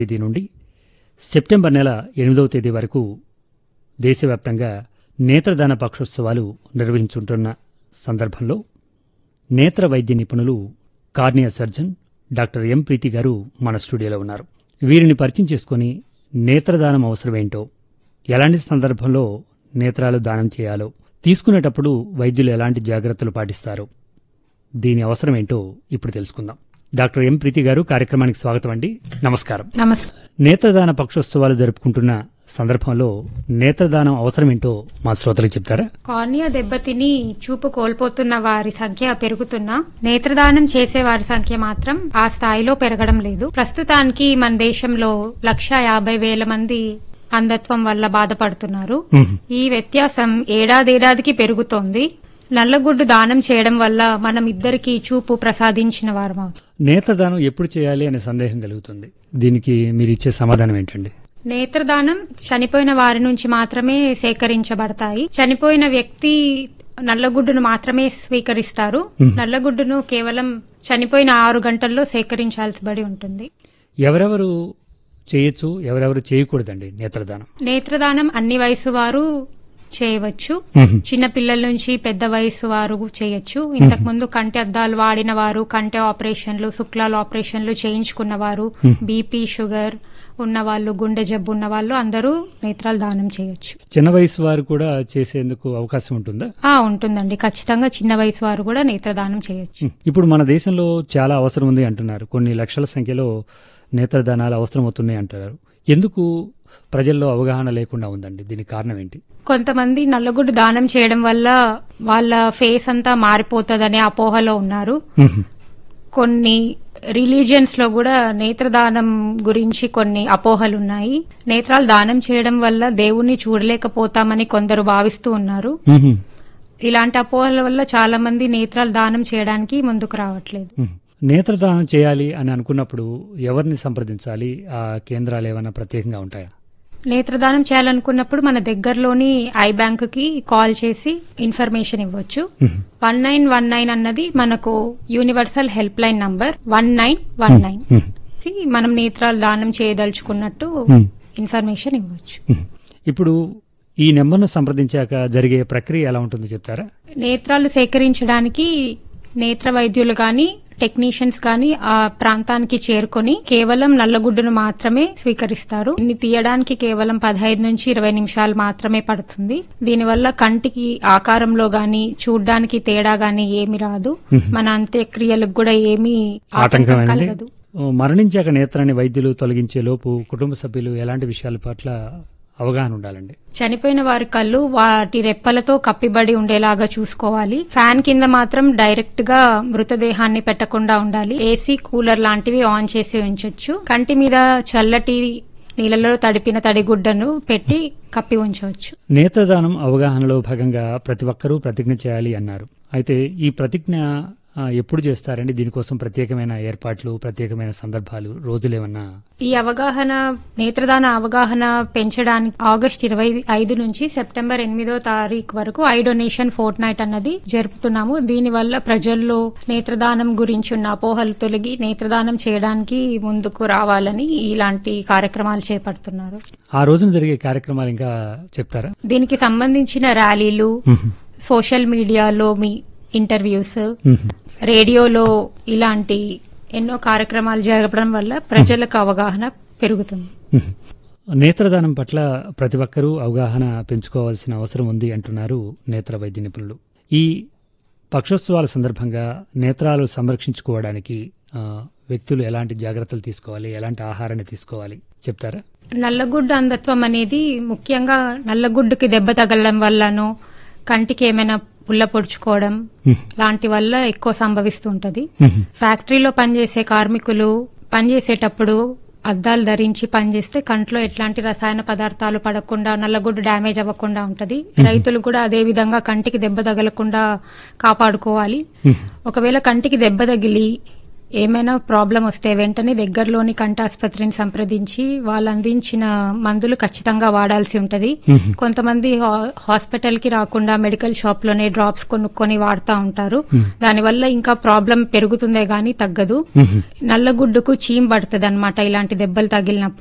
తేదీ నుండి సెప్టెంబర్ నెల ఎనిమిదవ తేదీ వరకు దేశవ్యాప్తంగా నేత్రదాన పక్షోత్సవాలు నిర్వహించుంటున్న సందర్భంలో నేత్ర వైద్య నిపుణులు cornea surgeon doctor M Preethi garu మన స్టూడియోలో ఉన్నారు వీరిని పరిచయం చేసుకుని నేత్రదానం అవసరమేంటో ఎలాంటి సందర్భంలో నేత్రాలు దానం చేయాలో తీసుకునేటప్పుడు వైద్యులు ఎలాంటి జాగ్రత్తలు పాటిస్తారో దీని అవసరమేంటో ఇప్పుడు తెలుసుకుందాం డాక్టర్ ఎం ప్రీతి గారు కార్యక్రమానికి స్వాగతం అండి నమస్కారం నమస్తే నేత్రదాన పక్షోత్సవాలు జరుపుకుంటున్న సందర్భంలో నేత్రదానం అవసరమేంటో మా శ్రోతలకు చెప్తారా కార్నియా దెబ్బతిని చూపు కోల్పోతున్న వారి సంఖ్య పెరుగుతున్నా నేత్రదానం చేసే వారి సంఖ్య మాత్రం ఆ స్థాయిలో పెరగడం లేదు ప్రస్తుతానికి మన దేశంలో లక్ష యాభై వేల మంది అంధత్వం వల్ల బాధపడుతున్నారు మ్మ్. ఈ వ్యత్యాసం ఏడాదేడాదికి పెరుగుతోంది నల్లగుడ్డు దానం చేయడం వల్ల మనం ఇద్దరికి చూపు ప్రసాదించిన వారం నేత్రదానం ఎప్పుడు చేయాలి అనే సందేహం కలుగుతుంది దీనికి మీరు ఇచ్చే సమాధానం ఏంటండి నేత్రదానం చనిపోయిన వారి నుంచి మాత్రమే సేకరించబడతాయి చనిపోయిన వ్యక్తి నల్లగుడ్డును మాత్రమే స్వీకరిస్తారు నల్లగుడ్డును కేవలం చనిపోయిన ఆరు గంటల్లో సేకరించాల్సి ఉంటుంది ఎవరెవరు చేయొచ్చు ఎవరెవరు చేయకూడదండి నేత్రదానం నేత్రదానం అన్ని వయసు వారు చేయవచ్చు చిన్న పిల్లల నుంచి పెద్ద వయసు వారు చేయొచ్చు ఇంతకు ముందు కంటి అద్దాలు వాడిన వారు కంటి ఆపరేషన్లు శుక్లాల ఆపరేషన్లు చేయించుకున్న వారు బీపీ షుగర్ ఉన్న వాళ్ళు గుండె జబ్బు ఉన్న వాళ్ళు అందరూ నేత్రాలు దానం చేయొచ్చు చిన్న వయసు వారు కూడా చేసేందుకు అవకాశం ఉంటుందా ఆ ఉంటుందండి ఖచ్చితంగా చిన్న వయసు వారు కూడా నేత్రదానం చేయొచ్చు ఇప్పుడు మన దేశంలో చాలా అవసరం ఉంది అంటున్నారు కొన్ని లక్షల సంఖ్యలో నేత్రదానాలు అవసరం అవుతున్నాయి అంటున్నారు ఎందుకు ప్రజల్లో అవగాహన లేకుండా ఉందండి దీనికి కారణం ఏంటి కొంతమంది నల్లగుడ్డు దానం చేయడం వల్ల వాళ్ళ ఫేస్ అంతా మారిపోతుందనే అపోహలో ఉన్నారు మ్మ్. కొన్ని రిలీజియన్స్ లో కూడా నేత్రదానం గురించి కొన్ని అపోహలు ఉన్నాయి నేత్రాలు దానం చేయడం వల్ల దేవుణ్ణి చూడలేకపోతామని కొందరు భావిస్తూ ఉన్నారు మ్మ్. ఇలాంటి అపోహల వల్ల చాలా మంది నేత్రాలు దానం చేయడానికి ముందుకు రావట్లేదు మ్మ్. నేత్రదానం చేయాలి అని అనుకున్నప్పుడు ఎవరిని సంప్రదించాలి ఆ కేంద్రాలు ఏమైనా ప్రత్యేకంగా ఉంటాయా నేత్రదానం చేయాలనుకున్నప్పుడు మన దగ్గరలోని ఐ బ్యాంక్ కి కాల్ చేసి ఇన్ఫర్మేషన్ ఇవ్వచ్చు మ్మ్. వన్ నైన్ వన్ నైన్ అన్నది మనకు universal helpline number one nine one nine మ్మ్. మనం నేత్రాలు దానం చేయదలుచుకున్నట్టు మ్మ్. ఇన్ఫర్మేషన్ ఇవ్వచ్చు మ్మ్. ఇప్పుడు ఈ నెంబర్ను సంప్రదించాక జరిగే ప్రక్రియ ఎలా ఉంటుందో చెప్తారా నేత్రాలు సేకరించడానికి నేత్ర వైద్యులు గాని టెక్నీషియన్స్ గాని ఆ ప్రాంతానికి చేరుకొని కేవలం నల్లగుడ్డును మాత్రమే స్వీకరిస్తారు దీన్ని తీయడానికి కేవలం పదహైదు నుంచి ఇరవై నిమిషాలు మాత్రమే పడుతుంది దీనివల్ల కంటికి ఆకారంలో గాని చూడ్డానికి తేడా గాని ఏమి రాదు మన అంత్యక్రియలకు కూడా ఏమీ ఆటంకం ఆటంకమైనది కలగదు మరణించాక నేత్రాన్ని వైద్యులు తొలగించే లోపు కుటుంబ సభ్యులు ఎలాంటి విషయాల పట్ల అవగాహన ఉండాలండి చనిపోయిన వారి కళ్ళు వాటి రెప్పలతో కప్పిబడి ఉండేలాగా చూసుకోవాలి ఫ్యాన్ కింద మాత్రం డైరెక్ట్ గా మృతదేహాన్ని పెట్టకుండా ఉండాలి ఏసీ కూలర్ లాంటివి ఆన్ చేసి ఉంచొచ్చు కంటి మీద చల్లటి నీళ్ళలో తడిపిన తడిగుడ్డను పెట్టి కప్పి ఉంచవచ్చు నేత్రదానం అవగాహనలో భాగంగా ప్రతి ఒక్కరూ ప్రతిజ్ఞ చేయాలి అన్నారు అయితే ఈ ప్రతిజ్ఞ ఆ, ఎప్పుడు చేస్తారండి దీనికోసం ప్రత్యేకమైన ఏర్పాట్లు ప్రత్యేకమైన సందర్భాలు రోజులేమన్నా ఈ అవగాహన నేత్రదాన అవగాహన పెంచడానికి ఆగస్ట్ ఇరవై ఐదు నుంచి సెప్టెంబర్ ఎనిమిదో తారీఖు వరకు ఐ డొనేషన్ ఫోర్ట్ నైట్ అన్నది జరుపుతున్నాము దీనివల్ల ప్రజల్లో నేత్రదానం గురించి ఉన్న అపోహలు తొలగి నేత్రదానం చేయడానికి ముందుకు రావాలని ఇలాంటి కార్యక్రమాలు చేపడుతున్నారు ఆ రోజున జరిగే కార్యక్రమాలు ఇంకా చెప్తారా దీనికి సంబంధించిన ర్యాలీలు మ్మ్. సోషల్ మీడియాలో మీ ఇంటర్వ్యూస్ మ్మ్. రేడియోలో ఇలాంటి ఎన్నో కార్యక్రమాలు జరగడం వల్ల ప్రజలకు అవగాహన పెరుగుతుంది మ్మ్. నేత్రదానం పట్ల ప్రతి ఒక్కరూ అవగాహన పెంచుకోవాల్సిన అవసరం ఉంది అంటున్నారు నేత్ర వైద్య నిపుణులు ఈ పక్షోత్సవాల సందర్భంగా నేత్రాలు సంరక్షించుకోవడానికి ఆ, వ్యక్తులు ఎలాంటి జాగ్రత్తలు తీసుకోవాలి ఎలాంటి ఆహారాన్ని తీసుకోవాలి చెప్తారా నల్లగుడ్డు అంధత్వం అనేది ముఖ్యంగా నల్లగుడ్డుకి దెబ్బ తగలడం వల్లనో కంటికి ఏమైనా పుల్ల పొడుచుకోవడం మ్మ్. లాంటి వల్ల ఎక్కువ సంభవిస్తూ ఉంటది మ్మ్. ఫ్యాక్టరీలో పనిచేసే కార్మికులు పనిచేసేటప్పుడు అద్దాలు ధరించి పనిచేస్తే కంట్లో ఎట్లాంటి రసాయన పదార్థాలు పడకుండా నల్లగుడ్డు డ్యామేజ్ అవ్వకుండా ఉంటది రైతులు కూడా అదే విధంగా కంటికి దెబ్బ తగలకుండా కాపాడుకోవాలి మ్మ్. ఒకవేళ కంటికి దెబ్బ తగిలి ఏమైనా ప్రాబ్లం వస్తే వెంటనే దగ్గరలోని కంటాసుపత్రిని సంప్రదించి వాళ్ళు అందించిన మందులు ఖచ్చితంగా వాడాల్సి ఉంటది కొంతమంది హా- హాస్పిటల్ కి రాకుండా మెడికల్ షాప్ లోనే డ్రాప్స్ కొనుక్కొని వాడుతూ ఉంటారు దానివల్ల ఇంకా ప్రాబ్లం పెరుగుతుందే గానీ తగ్గదు నల్లగుడ్డుకు చీమ్ పడుతుంది అనమాట ఇలాంటి దెబ్బలు తగిలినప్పుడు